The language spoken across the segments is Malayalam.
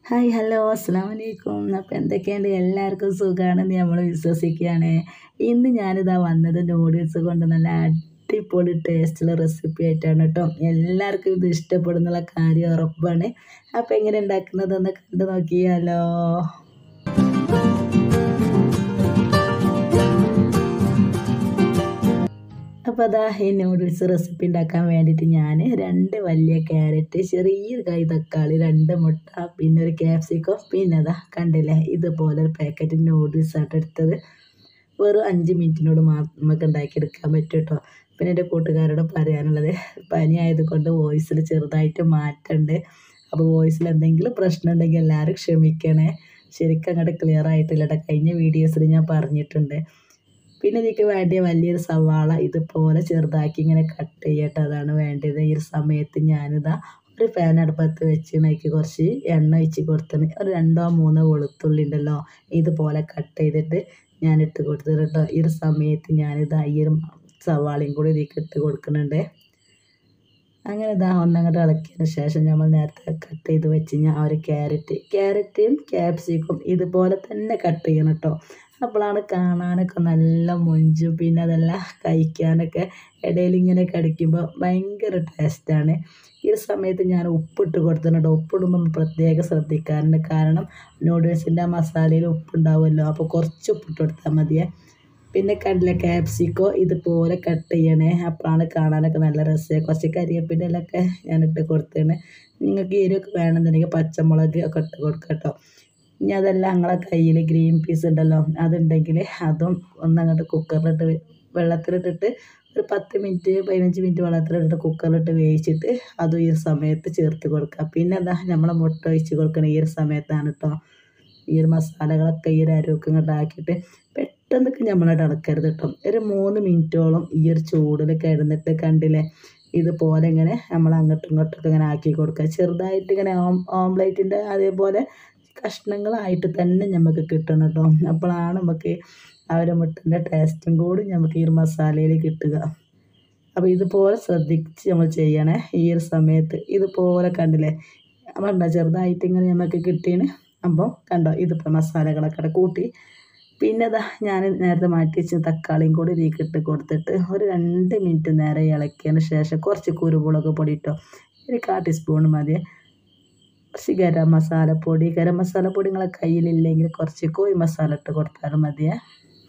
ഹായ് ഹലോ അസ്സാം വലൈക്കും അപ്പോൾ എന്തൊക്കെയുണ്ട് എല്ലാവർക്കും സുഖമാണെന്ന് നമ്മൾ വിശ്വസിക്കുകയാണ് ഇന്ന് ഞാനിതാ വന്നത് നൂഡിൽസ് കൊണ്ട് നല്ല അടിപൊളി ടേസ്റ്റുള്ള റെസിപ്പി ആയിട്ടാണ് കേട്ടോ എല്ലാവർക്കും ഇത് ഇഷ്ടപ്പെടുന്നുള്ള കാര്യം ഉറപ്പാണ് അപ്പോൾ എങ്ങനെ ഉണ്ടാക്കുന്നതൊന്ന് കണ്ടു നോക്കിയാലോ അപ്പോൾ അതാ ഈ നൂഡിൽസ് റെസിപ്പി ഉണ്ടാക്കാൻ വേണ്ടിയിട്ട് ഞാൻ രണ്ട് വലിയ ക്യാരറ്റ് ചെറിയ കൈ തക്കാളി രണ്ട് മുട്ട പിന്നെ ഒരു ക്യാപ്സിക്കം പിന്നെ അതാ കണ്ടില്ലേ ഇതുപോലെ ഒരു പാക്കറ്റ് നൂഡിൽസ് ആയിട്ട് എടുത്തത് വെറും അഞ്ച് മിനിറ്റിനോട് മാത്രം നമുക്ക് ഉണ്ടാക്കിയെടുക്കാൻ പറ്റും കേട്ടോ പിന്നെ എൻ്റെ കൂട്ടുകാരോട് പറയാനുള്ളത് പനി ആയതുകൊണ്ട് വോയിസിൽ ചെറുതായിട്ട് മാറ്റമുണ്ട് അപ്പോൾ വോയിസിൽ എന്തെങ്കിലും പ്രശ്നം ഉണ്ടെങ്കിൽ എല്ലാവരും ക്ഷമിക്കണേ ശരിക്കും അങ്ങോട്ട് ക്ലിയർ ആയിട്ടില്ല കേട്ടോ കഴിഞ്ഞ വീഡിയോസിൽ ഞാൻ പറഞ്ഞിട്ടുണ്ട് പിന്നെ ഇതിലേക്ക് വേണ്ടിയ വലിയൊരു സവാള ഇതുപോലെ ചെറുതാക്കി ഇങ്ങനെ കട്ട് ചെയ്യട്ടെ അതാണ് വേണ്ടത് ഈ ഒരു സമയത്ത് ഞാനിതാ ഒരു ഫാൻ അടുപ്പത്ത് വെച്ച് അതിലേക്ക് കുറച്ച് എണ്ണ ഒഴിച്ച് കൊടുത്തിന് ഒരു രണ്ടോ മൂന്നോ വെളുത്തുള്ളി ഉണ്ടല്ലോ ഇതുപോലെ കട്ട് ചെയ്തിട്ട് ഞാൻ ഇട്ട് കൊടുത്തിട്ട് കേട്ടോ ഈ ഒരു സമയത്ത് ഞാനിതാ ഈ ഒരു സവാളയും കൂടി ഇതിലേക്ക് ഇട്ട് കൊടുക്കുന്നുണ്ട് അങ്ങനെ ഇതാ ഒന്നങ്ങോട്ട് ഇളക്കിയതിന് ശേഷം നമ്മൾ നേരത്തെ കട്ട് ചെയ്ത് വെച്ച് കഴിഞ്ഞാൽ ആ ഒരു ക്യാരറ്റ് ക്യാരറ്റും ക്യാപ്സിക്കും ഇതുപോലെ തന്നെ കട്ട് ചെയ്യണം കേട്ടോ അപ്പോഴാണ് കാണാനൊക്കെ നല്ല മൊഞ്ചും പിന്നെ അതല്ല കഴിക്കാനൊക്കെ ഇടയിൽ ഇങ്ങനെ കടിക്കുമ്പോൾ ഭയങ്കര ടേസ്റ്റാണ് ഈ ഒരു സമയത്ത് ഞാൻ ഉപ്പിട്ട് കൊടുത്തിട്ടുണ്ട് ഉപ്പിടുമ്പോൾ പ്രത്യേകം ശ്രദ്ധിക്കാറുണ്ട് കാരണം നൂഡിൽസിൻ്റെ ആ മസാലയിൽ ഉപ്പുണ്ടാവുമല്ലോ അപ്പോൾ കുറച്ച് ഉപ്പിട്ട് കൊടുത്താൽ മതിയേ പിന്നെ കണ്ടില്ല ക്യാപ്സിക്കോ ഇതുപോലെ കട്ട് ചെയ്യണേ അപ്പോഴാണ് കാണാനൊക്കെ നല്ല രസമാണ് കുറച്ച് കരിവേപ്പിൻ്റെ ഇലൊക്കെ ഞാൻ ഇട്ട് കൊടുത്തേണ് നിങ്ങൾക്ക് എരിവൊക്കെ വേണമെന്നുണ്ടെങ്കിൽ പച്ചമുളക് ഒക്കെ ഇട്ട് കൊടുക്കാം കേട്ടോ ഇനി അതല്ല ഞങ്ങളെ കയ്യിൽ ഗ്രീൻ പീസ് ഉണ്ടല്ലോ അതുണ്ടെങ്കിൽ അതും ഒന്നങ്ങോട്ട് കുക്കറിലിട്ട് വെള്ളത്തിലിട്ടിട്ട് ഒരു പത്ത് മിനിറ്റ് പതിനഞ്ച് മിനിറ്റ് വെള്ളത്തിലിട്ടിട്ട് കുക്കറിലിട്ട് വേവിച്ചിട്ട് അതും ഈ ഒരു സമയത്ത് ചേർത്ത് കൊടുക്കുക പിന്നെ എന്താ നമ്മളെ മുട്ട ഒഴിച്ച് കൊടുക്കണം ഈ ഒരു സമയത്താണ് കേട്ടോ ഈ ഒരു മസാലകളൊക്കെ ഈ ഒരു അരുവൊക്കെ ഇങ്ങോട്ട് ആക്കിയിട്ട് പെട്ടെന്നൊക്കെ നമ്മളോട് ഇളക്കരുത് കേട്ടോ ഒരു മൂന്ന് മിനിറ്റോളം ഈ ഒരു ചൂടിൽ കിടന്നിട്ട് കണ്ടില്ലേ ഇതുപോലെ ഇങ്ങനെ നമ്മൾ അങ്ങോട്ടും ഇങ്ങോട്ടൊക്കെ ഇങ്ങനെ ആക്കി കൊടുക്കുക ചെറുതായിട്ട് ഇങ്ങനെ ഓം ഓംലേറ്റിൻ്റെ അതേപോലെ കഷ്ണങ്ങളായിട്ട് തന്നെ നമുക്ക് കിട്ടണം കേട്ടോ അപ്പോഴാണ് നമുക്ക് ആ ഒരു മുട്ടൻ്റെ ടേസ്റ്റും കൂടി നമുക്ക് ഈ ഒരു മസാലയിൽ കിട്ടുക അപ്പോൾ ഇതുപോലെ ശ്രദ്ധിച്ച് നമ്മൾ ചെയ്യണേ ഈ ഒരു സമയത്ത് ഇതുപോലെ കണ്ടില്ലേ നമ്മളുണ്ടോ ചെറുതായിട്ട് ഇങ്ങനെ നമുക്ക് കിട്ടീന് അപ്പോൾ കണ്ടോ ഇതിപ്പോൾ മസാലകളൊക്കെ കൂട്ടി പിന്നെ അതാ ഞാൻ നേരത്തെ മാറ്റി വെച്ച തക്കാളിയും കൂടി ഇതിലേക്ക് ഇട്ട് കൊടുത്തിട്ട് ഒരു രണ്ട് മിനിറ്റ് നേരം ഇളക്കിയതിന് ശേഷം കുറച്ച് കുരുമുളക് പൊടി ഇട്ടോ ഒരു കാ ടീസ്പൂൺ മതി കുറച്ച് ഗരം മസാലപ്പൊടി ഗരം മസാലപ്പൊടി നിങ്ങളെ കയ്യിലില്ലെങ്കിൽ കുറച്ച് കോഴി മസാല ഇട്ട് കൊടുത്താലും മതിയേ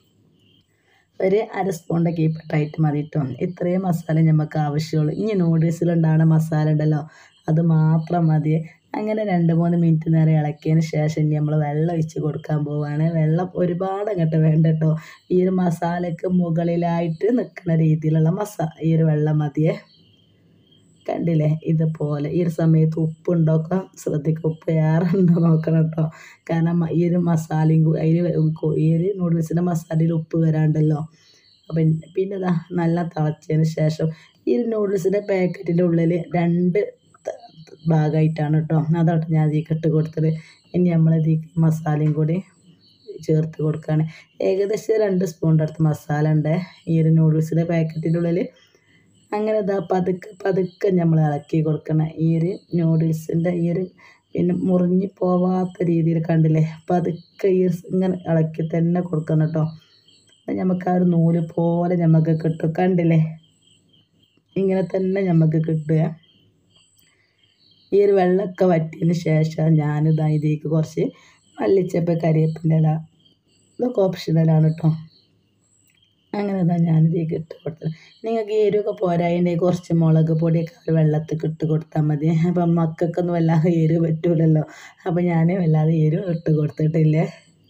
ഒരു അര സ്പൂണിൻ്റെ കീപ്പിട്ടായിട്ട് മതി കേട്ടോ ഇത്രയും മസാല നമുക്ക് ആവശ്യമുള്ളൂ ഇനി നൂഡിൽസിലുണ്ടാകുന്ന മസാല ഉണ്ടല്ലോ അത് മാത്രം മതി അങ്ങനെ രണ്ട് മൂന്ന് മിനിറ്റ് നേരം ഇളക്കിയതിന് ശേഷം ഇനി നമ്മൾ വെള്ളം ഒഴിച്ച് കൊടുക്കാൻ പോവുകയാണ് വെള്ളം ഒരുപാട് അങ്ങോട്ട് വേണ്ട കേട്ടോ ഈ ഒരു മസാലയ്ക്ക് മുകളിലായിട്ട് നിൽക്കുന്ന രീതിയിലുള്ള മസാ ഈ ഒരു വെള്ളം മതിയേ കണ്ടില്ലേ ഇതുപോലെ ഈ ഒരു സമയത്ത് ഉപ്പുണ്ടോക്കെ ശ്രദ്ധിക്കുക ഉപ്പ് ഏറെ ഉണ്ടോ നോക്കണം കേട്ടോ കാരണം ഈ ഒരു മസാലയും കൂടി അതിൽ ഈ ഒരു നൂഡിൽസിൻ്റെ മസാലയിൽ ഉപ്പ് വരാണ്ടല്ലോ അപ്പം പിന്നെ ഇതാ നല്ല തിളച്ചതിന് ശേഷം ഈ നൂഡിൽസിൻ്റെ പാക്കറ്റിൻ്റെ ഉള്ളിൽ രണ്ട് ഭാഗമായിട്ടാണ് കേട്ടോ അതാണ് ഞാൻ ഇതിലേക്ക് ഇട്ട് കൊടുത്തത് ഇനി നമ്മൾ ഇതിലേക്ക് മസാലയും കൂടി ചേർത്ത് കൊടുക്കുകയാണ് ഏകദേശം രണ്ട് സ്പൂണിൻ്റെ അടുത്ത് മസാല ഉണ്ട് ഈ ഒരു നൂഡിൽസിൻ്റെ പാക്കറ്റിൻ്റെ ഉള്ളിൽ അങ്ങനെ ഇതാ പതുക്കെ പതുക്കെ നമ്മൾ ഇളക്കി കൊടുക്കണം ഈ ഒരു നൂഡിൽസിൻ്റെ ഈ ഒരു പിന്നെ മുറിഞ്ഞ് പോവാത്ത രീതിയിൽ കണ്ടില്ലേ പതുക്കെ ഈ ഇങ്ങനെ ഇളക്കി തന്നെ കൊടുക്കണം കേട്ടോ നമുക്ക് ആ ഒരു നൂല് പോലെ നമുക്ക് കിട്ടും കണ്ടില്ലേ ഇങ്ങനെ തന്നെ നമുക്ക് കിട്ടുക ഈ ഒരു വെള്ളമൊക്കെ വറ്റിയതിന് ശേഷം ഞാനിതാ ഇതിലേക്ക് കുറച്ച് മല്ലിച്ചപ്പ് കരിവേപ്പിൻ്റെ ഇല ഇതൊക്കെ ഓപ്ഷണലാണ് കേട്ടോ അങ്ങനെ ഇതാ ഞാനിതേക്ക് ഇട്ട് കൊടുത്തത് നിങ്ങൾക്ക് എരിവൊക്കെ പോരായിട്ടുണ്ടെങ്കിൽ കുറച്ച് മുളക് പൊടിയൊക്കെ ഒരു വെള്ളത്തിൽ ഇട്ട് കൊടുത്താൽ മതി അപ്പം മക്കൾക്കൊന്നും വല്ലാതെ എരിവ് പറ്റൂലല്ലോ അപ്പം ഞാൻ വല്ലാതെ എരിവ് ഇട്ട് കൊടുത്തിട്ടില്ലേ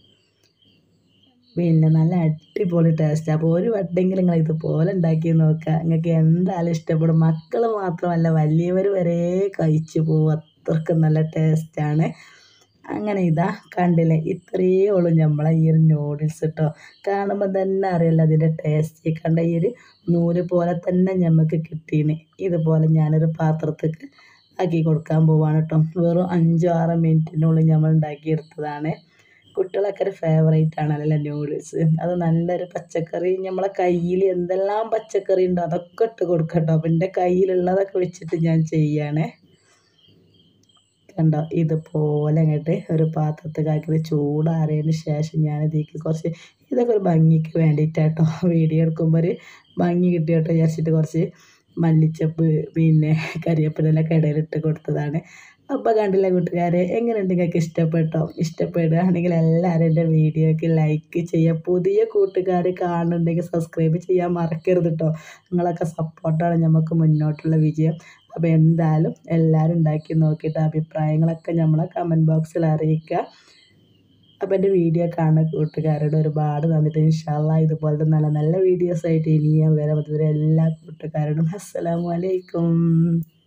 പിന്നെ നല്ല അടിപൊളി ടേസ്റ്റ് അപ്പോൾ ഒരു വട്ടെങ്കിലും നിങ്ങൾ ഇതുപോലെ ഉണ്ടാക്കി നോക്കുക നിങ്ങൾക്ക് എന്തായാലും ഇഷ്ടപ്പെടും മക്കൾ മാത്രമല്ല വലിയവർ വരെ കഴിച്ചു പോകും അത്രക്ക് നല്ല ടേസ്റ്റാണ് അങ്ങനെ ഇതാ കണ്ടില്ലേ ഇത്രയേ ഉള്ളൂ നമ്മളെ ഈ ഒരു നൂഡിൽസ് കേട്ടോ കാണുമ്പോൾ തന്നെ അറിയില്ല അതിൻ്റെ ടേസ്റ്റ് കണ്ട ഈ ഒരു നൂല് പോലെ തന്നെ നമുക്ക് കിട്ടീന് ഇതുപോലെ ഞാനൊരു പാത്രത്തേക്ക് ആക്കി കൊടുക്കാൻ പോവാണ് കേട്ടോ വെറും അഞ്ചോ ആറോ മിനിറ്റിനുള്ളിൽ നമ്മൾ ഉണ്ടാക്കിയെടുത്തതാണ് കുട്ടികളൊക്കെ ഒരു ഫേവറേറ്റ് ആണല്ലോ നൂഡിൽസ് അത് നല്ലൊരു പച്ചക്കറി നമ്മളെ കയ്യിൽ എന്തെല്ലാം പച്ചക്കറി ഉണ്ടോ അതൊക്കെ ഇട്ട് കൊടുക്കട്ടോ അപ്പം എൻ്റെ കയ്യിലുള്ളതൊക്കെ വെച്ചിട്ട് ഞാൻ ചെയ്യാണ് കണ്ടോ ഇതുപോലെ അങ്ങോട്ട് ഒരു പാത്രത്തിൽ കാക്കി ചൂടാറിയതിന് ശേഷം ഞാൻ ഇതിലേക്ക് കുറച്ച് ഇതൊക്കെ ഒരു ഭംഗിക്ക് വേണ്ടിയിട്ടാട്ടോ വീഡിയോ എടുക്കുമ്പോൾ ഒരു ഭംഗി കിട്ടിയോട്ടോ വിചാരിച്ചിട്ട് കുറച്ച് മല്ലിച്ചപ്പ് പിന്നെ കരിവേപ്പിലെല്ലാം ഇടയിലിട്ട് കൊടുത്തതാണ് അപ്പോൾ കണ്ടില്ല കൂട്ടുകാരെ എങ്ങനെയുണ്ട് നിങ്ങൾക്ക് ഇഷ്ടപ്പെട്ടോ ഇഷ്ടപ്പെടുകയാണെങ്കിൽ എല്ലാവരും എൻ്റെ വീഡിയോയ്ക്ക് ലൈക്ക് ചെയ്യുക പുതിയ കൂട്ടുകാർ കാണുന്നുണ്ടെങ്കിൽ സബ്സ്ക്രൈബ് ചെയ്യാൻ മറക്കരുത് കേട്ടോ നിങ്ങളൊക്കെ സപ്പോർട്ടാണ് നമുക്ക് മുന്നോട്ടുള്ള വിജയം അപ്പോൾ എന്തായാലും എല്ലാവരും ഉണ്ടാക്കി നോക്കിയിട്ട് അഭിപ്രായങ്ങളൊക്കെ നമ്മളെ കമൻറ്റ് ബോക്സിൽ അറിയിക്കുക അപ്പോൾ എൻ്റെ വീഡിയോ കാണുന്ന കൂട്ടുകാരോട് ഒരുപാട് നന്ദിട്ട് ഇൻഷാല്ല ഇതുപോലത്തെ നല്ല നല്ല വീഡിയോസ് ആയിട്ട് ഇനിയും വരാം അതുവരെ എല്ലാ കൂട്ടുകാരോടും അസ്സലാമു അലൈക്കും